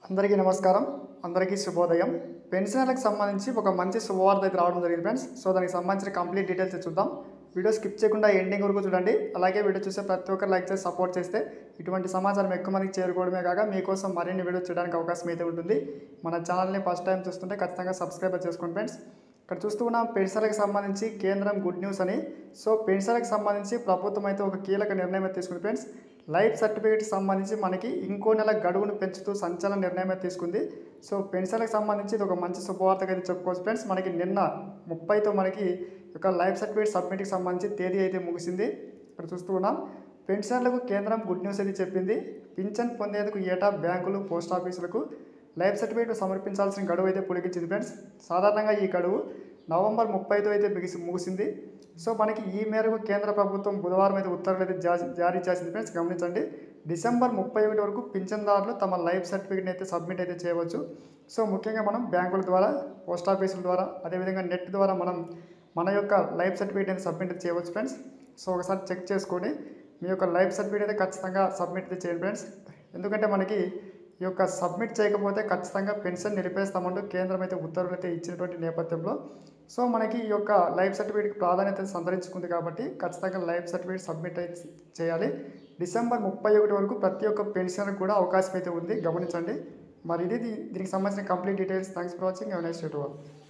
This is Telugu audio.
అందరికీ నమస్కారం అందరికీ శుభోదయం పెన్షనర్లకు సంబంధించి ఒక మంచి శుభవార్త అయితే రావడం జరిగింది ఫ్రెండ్స్ సో దానికి సంబంధించిన కంప్లీట్ డీటెయిల్స్ చూద్దాం వీడియో స్కిప్ చేయకుండా ఎండింగ్ వరకు చూడండి అలాగే వీడియో చూసే ప్రతి ఒక్కరు లైక్ చేసి సపోర్ట్ చేస్తే ఇటువంటి సమాచారం ఎక్కువ మందికి చేరుకోవడమే కాక మీకోసం మరిన్ని వీడియోస్ చూడడానికి అవకాశం అయితే ఉంటుంది మన ఛానల్ని ఫస్ట్ టైం చూస్తుంటే ఖచ్చితంగా సబ్స్క్రైబ్ చేసుకోండి ఫ్రెండ్స్ ఇక్కడ చూస్తూ ఉన్నాం పెన్షన్లకు సంబంధించి కేంద్రం గుడ్ న్యూస్ అని సో పెన్షన్లకు సంబంధించి ప్రభుత్వం అయితే ఒక కీలక నిర్ణయం అయితే తీసుకుంది ఫ్రెండ్స్ లైఫ్ సర్టిఫికేట్కి సంబంధించి మనకి ఇంకో నెల గడువును పెంచుతూ సంచలన నిర్ణయం అయితే తీసుకుంది సో పెన్షన్లకు సంబంధించి ఇది ఒక మంచి శుభవార్తగా అయితే చెప్పుకోవచ్చు ఫ్రెండ్స్ మనకి నిన్న ముప్పైతో మనకి ఒక లైఫ్ సర్టిఫికేట్ సబ్మిట్కి సంబంధించి తేదీ అయితే ముగిసింది ఇక్కడ చూస్తూ ఉన్నాం పెన్షన్లకు కేంద్రం గుడ్ న్యూస్ అయితే చెప్పింది పింఛన్ పొందేందుకు ఏటా బ్యాంకులు పోస్ట్ ఆఫీసులకు లైఫ్ సర్టిఫికేట్ సమర్పించాల్సిన గడువు అయితే పొడిగించింది ఫ్రెండ్స్ సాధారణంగా ఈ గడువు నవంబర్ ముప్పైతో అయితే ముగిసి ముగిసింది సో మనకి ఈ మేరకు కేంద్ర ప్రభుత్వం బుధవారం అయితే ఉత్తర్వులు అయితే జా- జారీ చేసింది ఫ్రెండ్స్ గమనించండి డిసెంబర్ ముప్పై ఒకటి వరకు పింఛన్దారులు తమ లైఫ్ సర్టిఫికేట్ని అయితే సబ్మిట్ అయితే చేయవచ్చు సో ముఖ్యంగా మనం బ్యాంకుల ద్వారా పోస్ట్ ఆఫీసుల ద్వారా అదేవిధంగా నెట్ ద్వారా మనం మన యొక్క లైఫ్ సర్టిఫికేట్ అయితే సబ్మిట్ అయితే చేయవచ్చు ఫ్రెండ్స్ సో ఒకసారి చెక్ చేసుకొని మీ యొక్క లైఫ్ సర్టిఫికేట్ అయితే ఖచ్చితంగా సబ్మిట్ అయితే చేయండి ఫ్రెండ్స్ ఎందుకంటే మనకి ఈ యొక్క సబ్మిట్ చేయకపోతే ఖచ్చితంగా పెన్షన్ నిలిపేస్తామంటూ కేంద్రం అయితే ఉత్తర్వులు అయితే ఇచ్చినటువంటి నేపథ్యంలో సో మనకి ఈ యొక్క లైఫ్ సర్టిఫికేట్కి ప్రాధాన్యత సంతరించుకుంది కాబట్టి ఖచ్చితంగా లైఫ్ సర్టిఫికేట్ సబ్మిట్ అయితే చేయాలి డిసెంబర్ ముప్పై ఒకటి వరకు ప్రతి ఒక్క పెన్షన్ కూడా అవకాశం అయితే ఉంది గమనించండి మరి ఇది దీ- దీనికి సంబంధించిన complete details thanks for watching next to